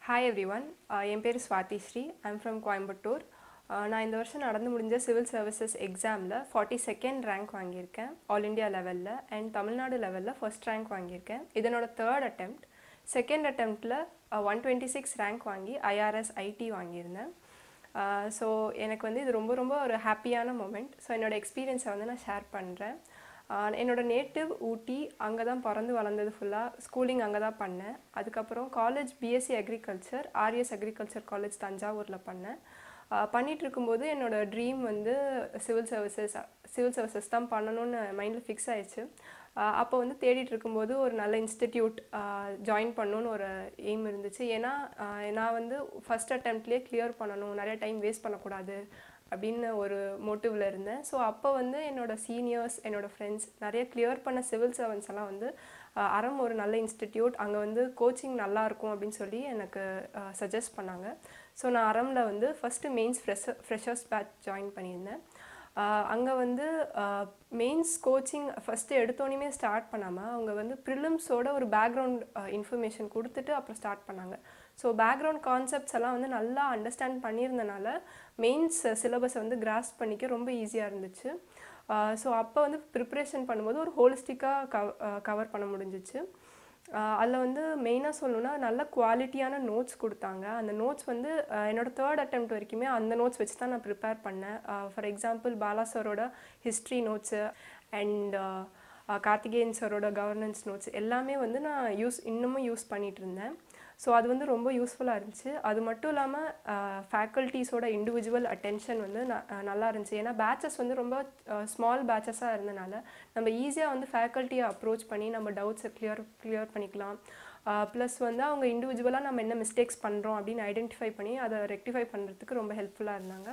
hi every everyone என் பேர் Swathi Sri I'm from Coimbatore Uh, நான் இந்த வருஷம் நடந்து முடிஞ்ச சிவில் சர்வீசஸ் எக்ஸாமில் ஃபார்ட்டி செகண்ட் ரேங்க் வாங்கியிருக்கேன் ஆல் இண்டியா லெவலில் அண்ட் தமிழ்நாடு லெவலில் ஃபர்ஸ்ட் ரேங்க் வாங்கியிருக்கேன் இதனோட தேர்ட் அட்டெம்ப்ட் செகண்ட் அட்டெம்ப்டில் ஒன் டுவெண்ட்டி சிக்ஸ் ரேங்க் வாங்கி ஐஆர்எஸ் ஐடி வாங்கியிருந்தேன் ஸோ எனக்கு வந்து இது ரொம்ப ரொம்ப ஒரு ஹாப்பியான மூமெண்ட் ஸோ என்னோட எக்ஸ்பீரியன்ஸை வந்து நான் ஷேர் பண்ணுறேன் என்னோட நேட்டிவ் ஊட்டி அங்கே தான் பிறந்து வளர்ந்தது ஃபுல்லாக ஸ்கூலிங் அங்கே தான் பண்ணேன் அதுக்கப்புறம் college BSc agriculture RS agriculture college தஞ்சாவூரில் பண்ணேன் ஆஹ் பண்ணிட்டு இருக்கும்போது என்னோட ட்ரீம் வந்து சிவில் சர்வீசஸ் சிவில் சர்வீசஸ் தான் பண்ணணும்னு மைண்டில் ஃபிக்ஸ் ஆயிடுச்சு ஆஹ் அப்போ வந்து தேடிட்டு இருக்கும்போது ஒரு நல்ல இன்ஸ்டிடியூட் ஜாயின் பண்ணணும்னு ஒரு எய்ம் இருந்துச்சு ஏன்னா ஆஹ் நான் வந்து ஃபஸ்ட் அட்டெம்ப்ட்லேயே கிளியர் பண்ணணும் நிறைய டைம் வேஸ்ட் பண்ணக்கூடாது அப்படின்னு ஒரு மோட்டிவில் இருந்தேன் ஸோ அப்போ வந்து என்னோட சீனியர்ஸ் என்னோட ஃப்ரெண்ட்ஸ் நிறைய கிளியர் பண்ண சிவில் சர்வன்ஸ் எல்லாம் வந்து ஆஹ் அறம் ஒரு நல்ல இன்ஸ்டிடியூட் அங்கே வந்து கோச்சிங் நல்லா இருக்கும் அப்படின்னு சொல்லி எனக்கு சஜஸ்ட் பண்ணாங்க ஸோ நான் அரமில் வந்து first mains fresher freshers batch join பண்ணியிருந்தேன் அங்கே வந்து மெயின்ஸ் கோச்சிங் ஃபஸ்ட்டு எடுத்தோன்னே ஸ்டார்ட் பண்ணாமல் அவங்க வந்து ப்ரிலிம்ஸோட ஒரு பேக்ரவுண்ட் இன்ஃபர்மேஷன் கொடுத்துட்டு அப்புறம் ஸ்டார்ட் பண்ணாங்க ஸோ பேக்ரவுண்ட் கான்செப்ட்ஸ் எல்லாம் வந்து நல்லா அண்டர்ஸ்டாண்ட் பண்ணியிருந்தனால மெயின்ஸ் சிலபஸை வந்து கிராஸ் பண்ணிக்க ரொம்ப ஈஸியாக இருந்துச்சு ஸோ அப்போ வந்து ப்ரிப்ரேஷன் பண்ணும்போது ஒரு ஹோலிஸ்டிக்காக கவ கவர் பண்ண முடிஞ்சிச்சு அதில் வந்து மெயினாக சொல்லணுன்னா நல்ல குவாலிட்டியான நோட்ஸ் கொடுத்தாங்க அந்த நோட்ஸ் வந்து அஹ், என்னோட தேர்ட் அட்டெம்ப்ட் வரைக்குமே அந்த நோட்ஸ் வச்சு தான் நான் ப்ரிப்பேர் பண்ணேன் ஃபார் எக்ஸாம்பிள் பாலா சாரோட ஹிஸ்ட்ரி நோட்ஸு அண்ட் கார்த்திகேயன் சாரோட கவர்னன்ஸ் நோட்ஸ் எல்லாமே வந்து நான் யூஸ் இன்னமும் யூஸ் பண்ணிகிட்டு இருந்தேன் ஸோ அது வந்து ரொம்ப யூஸ்ஃபுல்லாக இருந்துச்சு அது மட்டும் இல்லாமல் ஃபேக்கல்ட்டிஸோட இண்டிவிஜுவல் அட்டென்ஷன் வந்து ந- அஹ் நல்லா இருந்துச்சு ஏன்னா பேச்சஸ் வந்து ரொம்ப ஸ்மால் பேச்சஸாக இருந்தனால நம்ம ஈஸியாக வந்து ஃபேக்கல்ட்டியை அப்ரோச் பண்ணி நம்ம டவுட்ஸை கிளியர் கிளியர் பண்ணிக்கலாம் ப்ளஸ் வந்து அவங்க இண்டிவிஜுவலாக நம்ம என்ன மிஸ்டேக்ஸ் பண்ணுறோம் அப்படின்னு ஐடென்டிஃபை பண்ணி அதை ரெக்டிஃபை பண்ணுறதுக்கு ரொம்ப ஹெல்ப்ஃபுல்லாக இருந்தாங்க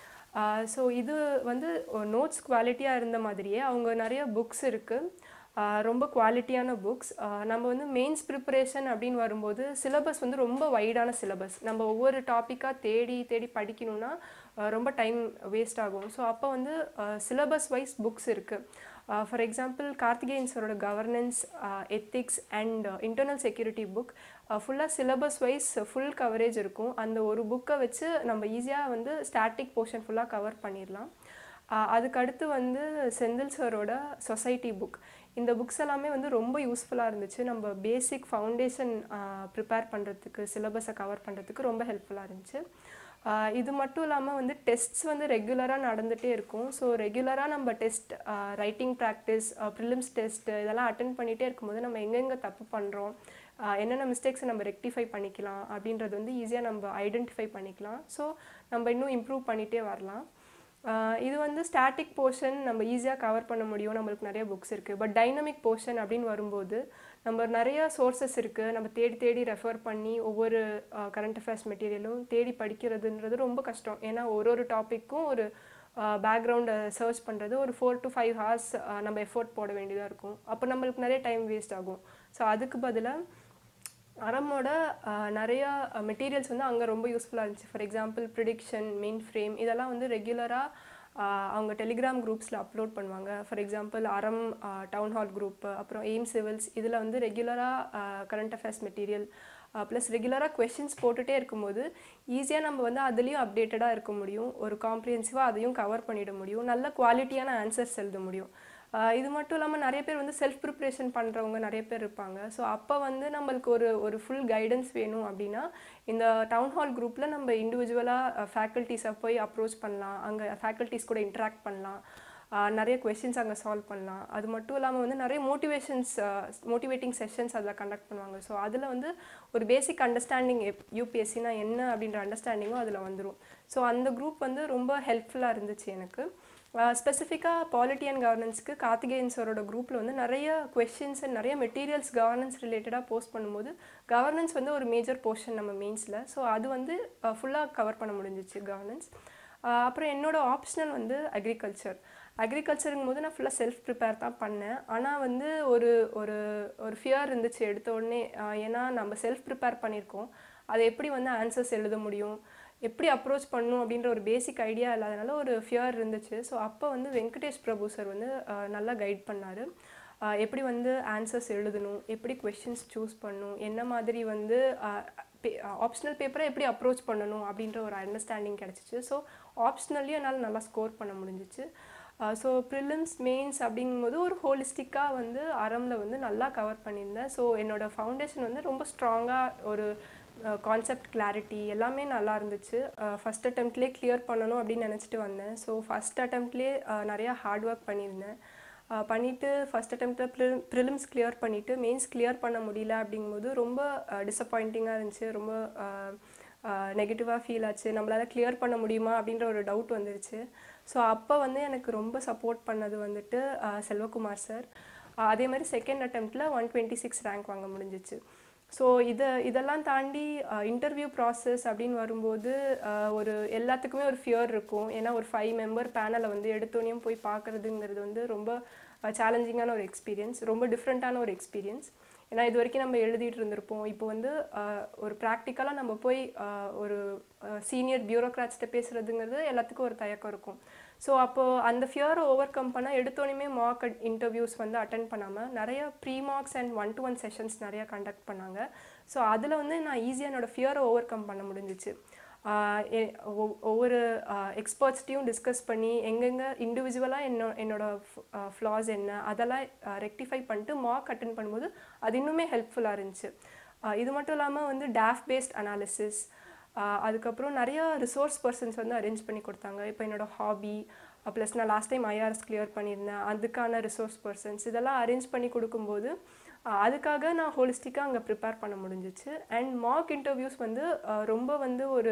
ஸோ இது வந்து நோட்ஸ் குவாலிட்டியாக இருந்த மாதிரியே அவங்க நிறைய புக்ஸ் இருக்குது ரொம்ப குவாலிட்டியான புக்ஸ் நம்ம வந்து மெயின்ஸ் ப்ரிப்பரேஷன் அப்படின்னு வரும்போது சிலபஸ் வந்து ரொம்ப வைடான சிலபஸ் நம்ம ஒவ்வொரு டாப்பிக்காக தேடி தேடி படிக்கணும்னா ஆஹ் ரொம்ப டைம் வேஸ்ட் ஆகும் ஸோ அப்போ வந்து சிலபஸ் வைஸ் புக்ஸ் இருக்குது ஃபார் எக்ஸாம்பிள் கார்த்திகேயன் சாரோட governance ethics and internal security book ஃபுல்லாக சிலபஸ் வைஸ் ஃபுல் கவரேஜ் இருக்கும் அந்த ஒரு புக்கை வச்சு நம்ம ஈஸியாக வந்து ஸ்டாட்டிக் போர்ஷன் ஃபுல்லாக கவர் பண்ணிடலாம் ஆஹ் அதுக்கு அடுத்து வந்து செந்தில் சாரோட சொசைட்டி புக் இந்த புக்ஸ் எல்லாமே வந்து ரொம்ப யூஸ்ஃபுல்லாக இருந்துச்சு நம்ம பேசிக் ஃபவுண்டேஷன் ப்ரிப்பேர் பண்ணுறதுக்கு சிலபஸை கவர் பண்ணுறதுக்கு ரொம்ப ஹெல்ப்ஃபுல்லாக இருந்துச்சு ஆஹ் இது மட்டும் இல்லாமல் வந்து டெஸ்ட்ஸ் வந்து ரெகுலராக நடந்துகிட்டே இருக்கும் ஸோ ரெகுலராக நம்ம test writing practice prelims test இதெல்லாம் அட்டன் பண்ணிகிட்டே இருக்கும்போது நம்ம எங்கெங்கே தப்பு பண்ணுறோம் என்னென்ன மிஸ்டேக்ஸை நம்ம ரெக்டிஃபை பண்ணிக்கலாம் அப்படின்றது வந்து ஈஸியாக நம்ம ஐடென்டிஃபை பண்ணிக்கலாம் ஸோ நம்ம இன்னும் இம்ப்ரூவ் பண்ணிகிட்டே வரலாம் ஆஹ் இது வந்து ஸ்டாட்டிக் போர்ஷன் நம்ம ஈஸியாக கவர் பண்ண முடியும் நம்மளுக்கு நிறைய புக்ஸ் இருக்குது பட் டைனமிக் போர்ஷன் அப்படின்னு வரும்போது நம்ம நிறைய சோர்சஸ் இருக்குது நம்ம தேடி தேடி ரெஃபர் பண்ணி ஒவ்வொரு கரண்ட் அஃபேர்ஸ் மெட்டீரியலும் தேடி படிக்கிறதுன்றது ரொம்ப கஷ்டம் ஏன்னா ஒரு ஒரு டாப்பிக்கும் ஒரு பேக்ரவுண்டை சர்ச் பண்ணுறது ஒரு ஃபோர் டு ஃபைவ் ஹார்ஸ் நம்ம எஃபோர்ட் போட வேண்டியதாக இருக்கும் அப்போ நம்மளுக்கு நிறைய டைம் வேஸ்ட் ஆகும் ஸோ அதுக்கு பதிலாக அரமோட அஹ், நிறைய மெட்டீரியல்ஸ் வந்து அங்கே ரொம்ப யூஸ்ஃபுல்லாக இருந்துச்சு for example prediction main frame இதெல்லாம் வந்து ரெகுலராக அவங்க டெலிகிராம் குரூப்ஸில் அப்லோட் பண்ணுவாங்க for example Aram town hall group அப்புறம் எய்ம் சிவில்ஸ் இதில் வந்து ரெகுலராக கரண்ட் அஃபேர்ஸ் மெட்டீரியல் ப்ளஸ் ரெகுலராக கொஷின்ஸ் போட்டுகிட்டே இருக்கும்போது ஈஸியாக நம்ம வந்து அதுலேயும் அப்டேட்டடாக இருக்க முடியும் ஒரு காம்ப்ரிஹென்சிவாக அதையும் கவர் பண்ணிட முடியும் நல்ல குவாலிட்டியான ஆன்சர்ஸ் எழுத முடியும் ஆஹ் இது மட்டும் இல்லாமல் நிறைய பேர் வந்து செல்ஃப் ப்ரிப்ரேஷன் பண்ணுறவங்க நிறைய பேர் இருப்பாங்க ஸோ அப்போ வந்து நம்மளுக்கு ஒரு ஒரு ஃபுல் கைடன்ஸ் வேணும் அப்படின்னா இந்த டவுன் ஹால் குரூப்பில் நம்ம இண்டிவிஜுவலாக ஃபேக்கல்ட்டிஸை போய் அப்ரோச் பண்ணலாம் அங்கே ஃபேக்கல்ட்டிஸ் கூட இன்ட்ராக்ட் பண்ணலாம் ஆஹ் நிறைய கொஷின்ஸ் அங்கே சால்வ் பண்ணலாம் அது மட்டும் இல்லாமல் வந்து நிறைய மோட்டிவேஷன்ஸ் மோட்டிவேட்டிங் செஷன்ஸ் அதில் கண்டக்ட் பண்ணுவாங்க ஸோ அதில் வந்து ஒரு பேசிக் அண்டர்ஸ்டாண்டிங் யூபிஎஸ்சினா என்ன அப்படின்ற அண்டர்ஸ்டாண்டிங்கும் அதில் வந்துடும் ஸோ அந்த குரூப் வந்து ரொம்ப ஹெல்ப்ஃபுல்லாக இருந்துச்சு எனக்கு ஸ்பெசிஃபிக்காக பாலிட்டி அண்ட் கவர்னன்ஸ்க்கு கார்த்திகேயன் சாரோட குரூப்பில் வந்து நிறைய கொஷின்ஸ் அண்ட் நிறைய மெட்டீரியல்ஸ் கவர்னன்ஸ் ரிலேட்டடாக போஸ்ட் பண்ணும்போது கவர்னன்ஸ் வந்து ஒரு மேஜர் போர்ஷன் நம்ம மெயின்ஸில் ஸோ அது வந்து ஃபுல்லாக கவர் பண்ண முடிஞ்சிச்சு கவர்னன்ஸ் அப்புறம் என்னோட ஆப்ஷனல் வந்து அக்ரிகல்ச்சர் அக்ரிகல்ச்சருங்கும் போது நான் ஃபுல்லாக செல்ஃப் ப்ரிப்பேர் தான் பண்ணேன் ஆனால் வந்து ஒரு ஒரு ஒரு ஃபியர் இருந்துச்சு எடுத்த உடனே ஆஹ் ஏன்னா நம்ம செல்ஃப் ப்ரிப்பேர் பண்ணியிருக்கோம் அதை எப்படி வந்து ஆன்சர்ஸ் எழுத முடியும் எப்படி அப்ரோச் பண்ணணும் அப்படின்ற ஒரு பேசிக் ஐடியா இல்லாதனால ஒரு ஃபியர் இருந்துச்சு ஸோ அப்போ வந்து வெங்கடேஷ் பிரபு சார் வந்து ஆஹ் நல்லா கைட் பண்ணார் எப்படி வந்து ஆன்சர்ஸ் எழுதணும் எப்படி கொஷின்ஸ் சூஸ் பண்ணணும் என்ன மாதிரி வந்து ஆப்ஷனல் பேப்பரை எப்படி அப்ரோச் பண்ணணும் அப்படின்ற ஒரு அண்டர்ஸ்டாண்டிங் கிடச்சிச்சு ஸோ ஆப்ஷனல்லையும் என்னால் நல்லா ஸ்கோர் பண்ண முடிஞ்சிச்சு ஸோ ப்ரிலிம்ஸ் மெயின்ஸ் அப்படிங்கும்போது ஒரு ஹோலிஸ்டிக்காக வந்து அறமில் வந்து நல்லா கவர் பண்ணியிருந்தேன் ஸோ என்னோடய ஃபவுண்டேஷன் வந்து ரொம்ப ஸ்ட்ராங்காக ஒரு கான்செப்ட் கிளாரிட்டி எல்லாமே நல்லா இருந்துச்சு ஃபஸ்ட் அட்டம்ப்ட்லேயே கிளியர் பண்ணணும் அப்படின்னு நினச்சிட்டு வந்தேன் ஸோ ஃபஸ்ட் அட்டம்ப்ட்லேயே நிறையா ஹார்ட் ஒர்க் பண்ணியிருந்தேன் பண்ணிவிட்டு ஃபஸ்ட் அட்டம்ப்டில் ப்ரி ப்ரிலிம்ஸ் கிளியர் பண்ணிவிட்டு மெயின்ஸ் கிளியர் பண்ண முடியல அப்படிங்கும்போது ரொம்ப டிசப்பாயிண்டிங்காக இருந்துச்சு ரொம்ப நெகட்டிவாக ஃபீல் ஆச்சு நம்மளால் கிளியர் பண்ண முடியுமா அப்படின்ற ஒரு டவுட் வந்துருச்சு ஸோ அப்போ வந்து எனக்கு ரொம்ப சப்போர்ட் பண்ணது வந்துட்டு செல்வகுமார் சார் அதே மாதிரி செகண்ட் அட்டம்ப்டில் ஒன் டுவெண்ட்டி சிக்ஸ் ரேங்க் வாங்க முடிஞ்சிச்சு ஸோ இதை இதெல்லாம் தாண்டி இன்டர்வியூ ப்ராசஸ் அப்படின்னு வரும்போது ஒரு எல்லாத்துக்குமே ஒரு ஃபியர் இருக்கும் ஏன்னா ஒரு ஃபைவ் மெம்பர் பேனலை வந்து எடுத்தோனையும் போய் பார்க்குறதுங்கிறது வந்து ரொம்ப சேலஞ்சிங்கான ஒரு எக்ஸ்பீரியன்ஸ் ரொம்ப டிஃப்ரெண்ட்டான ஒரு எக்ஸ்பீரியன்ஸ் ஏன்னா இது வரைக்கும் நம்ம எழுதிட்டு இருந்திருப்போம் இப்போ வந்து ஒரு ப்ராக்டிக்கலாக நம்ம போய் ஒரு சீனியர் பியூரோக்ராட்ஸ்கிட்ட பேசுகிறதுங்கிறது எல்லாத்துக்கும் ஒரு தயக்கம் இருக்கும் ஸோ அப்போது அந்த ஃபியரை ஓவர் கம் பண்ணால் எடுத்தோனையுமே மார்க் இன்டர்வியூஸ் வந்து அட்டன் பண்ணாமல் நிறைய pre mocks and one to one sessions நிறையா கண்டக்ட் பண்ணாங்க ஸோ அதில் வந்து நான் ஈஸியாக என்னோடய ஃபியரை ஓவர் கம் பண்ண முடிஞ்சிச்சு ஒவ்வொரு எக்ஸ்பர்ட்ஸ்டையும் டிஸ்கஸ் பண்ணி எங்கெங்கே இண்டிவிஜுவலாக என்னோ என்னோடய ஃப்ளாஸ் என்ன அதெல்லாம் ரெக்டிஃபை பண்ணிட்டு மார்க் அட்டன் பண்ணும்போது அது இன்னுமே ஹெல்ப்ஃபுல்லாக இருந்துச்சு இது மட்டும் இல்லாமல் வந்து டேஃப் பேஸ்ட் அனாலிசிஸ் அதுக்கப்புறம் நிறைய ரிசோர்ஸ் பர்சன்ஸ் வந்து அரேஞ்ச் பண்ணி கொடுத்தாங்க இப்போ என்னோடய ஹாபி ப்ளஸ் நான் லாஸ்ட் டைம் ஐஆர்எஸ் கிளியர் பண்ணியிருந்தேன் அதுக்கான ரிசோர்ஸ் பர்சன்ஸ் இதெல்லாம் அரேஞ்ச் பண்ணி கொடுக்கும்போது அதுக்காக நான் ஹோலிஸ்டிக்காக அங்கே ப்ரிப்பேர் பண்ண முடிஞ்சிச்சு அண்ட் மார்க் இன்டர்வியூஸ் வந்து ரொம்ப வந்து ஒரு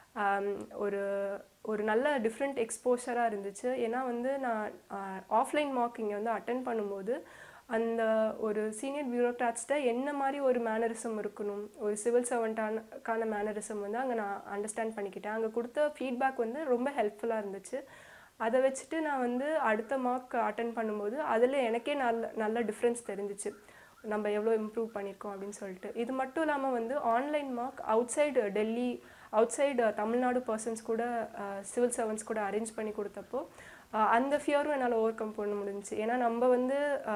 ஒரு ஒரு நல்ல டிஃப்ரெண்ட் எக்ஸ்போஷராக இருந்துச்சு ஏன்னா வந்து நான் ஆஃப்லைன் மார்க் இங்கே வந்து அட்டன் பண்ணும்போது அந்த ஒரு சீனியர் பியூரோக்ராட்ஸ்கிட்ட என்ன மாதிரி ஒரு மேனரிசம் இருக்கணும் ஒரு சிவில் சர்வெண்ட்டான மேனரிசம் வந்து அங்கே நான் அண்டர்ஸ்டாண்ட் பண்ணிக்கிட்டேன் அங்கே கொடுத்த ஃபீட்பேக் வந்து ரொம்ப ஹெல்ப்ஃபுல்லாக இருந்துச்சு அதை வச்சுட்டு நான் வந்து அடுத்த மார்க் அட்டன் பண்ணும்போது அதில் எனக்கே நல்ல நல்ல டிஃப்ரென்ஸ் தெரிஞ்சிச்சு நம்ம எவ்வளோ இம்ப்ரூவ் பண்ணியிருக்கோம் அப்படின்னு சொல்லிட்டு இது மட்டும் இல்லாமல் வந்து online mock outside Delhi outside Tamil Nadu persons கூட சிவில் சர்வன்ஸ் கூட அரேஞ்ச் பண்ணி கொடுத்தப்போ அந்த ஃபியரும் என்னால் ஓவர் கம் பண்ண முடிஞ்சிச்சு ஏன்னா நம்ம வந்து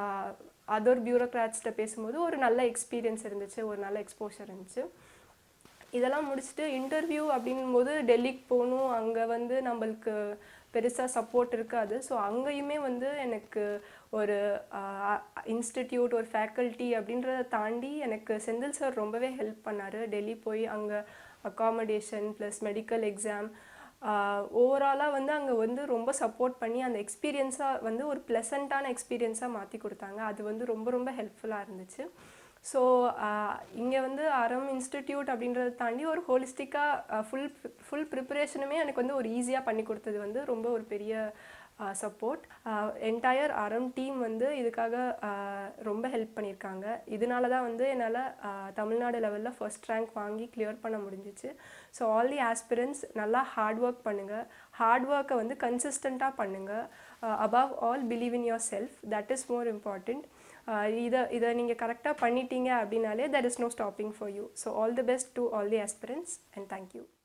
அதர் பியூரோக்ராட்ஸ்கிட்ட பேசும்போது ஒரு நல்ல எக்ஸ்பீரியன்ஸ் இருந்துச்சு ஒரு நல்ல எக்ஸ்போஷர் இருந்துச்சு இதெல்லாம் முடிச்சுட்டு இன்டர்வியூ அப்படிங்கும்போது டெல்லிக்கு போகணும் அங்கே வந்து நம்மளுக்கு பெருசாக சப்போர்ட் இருக்காது ஸோ அங்கேயுமே வந்து எனக்கு ஒரு இன்ஸ்டிடியூட் ஒரு ஃபேக்கல்ட்டி அப்படின்றத தாண்டி எனக்கு செந்தில் சார் ரொம்பவே ஹெல்ப் பண்ணார் டெல்லி போய் அங்கே அக்காமடேஷன் ப்ளஸ் மெடிக்கல் எக்ஸாம் ஓவராலாக வந்து அங்கே வந்து ரொம்ப சப்போர்ட் பண்ணி அந்த எக்ஸ்பீரியன்ஸாக வந்து ஒரு ப்ளசண்ட்டான எக்ஸ்பீரியன்ஸாக மாற்றி கொடுத்தாங்க அது வந்து ரொம்ப ரொம்ப ஹெல்ப்ஃபுல்லாக இருந்துச்சு ஸோ இங்கே வந்து அறம் இன்ஸ்டிடியூட் அப்படின்றத தாண்டி ஒரு ஹோலிஸ்டிக்காக ஃபுல் ஃபுல் ப்ரிப்பரேஷனுமே எனக்கு வந்து ஒரு ஈஸியாக பண்ணி கொடுத்தது வந்து ரொம்ப ஒரு பெரிய சப்போர்ட் என்டையர் அறம் டீம் வந்து இதுக்காக ரொம்ப ஹெல்ப் பண்ணியிருக்காங்க இதனால தான் வந்து என்னால் தமிழ்நாடு லெவலில் ஃபர்ஸ்ட் ரேங்க் வாங்கி கிளியர் பண்ண முடிஞ்சிச்சு ஸோ ஆல் தி ஆஸ்பிரன்ஸ் நல்லா ஹார்ட் ஒர்க் பண்ணுங்கள் ஹார்ட் ஒர்க்கை வந்து கன்சிஸ்டண்ட்டாக பண்ணுங்கள் above all believe in yourself that is more important இதை இதை நீங்கள் கரெக்டாக பண்ணிட்டீங்க அப்படின்னாலே that is no stopping for you so all the best to all the aspirants and thank you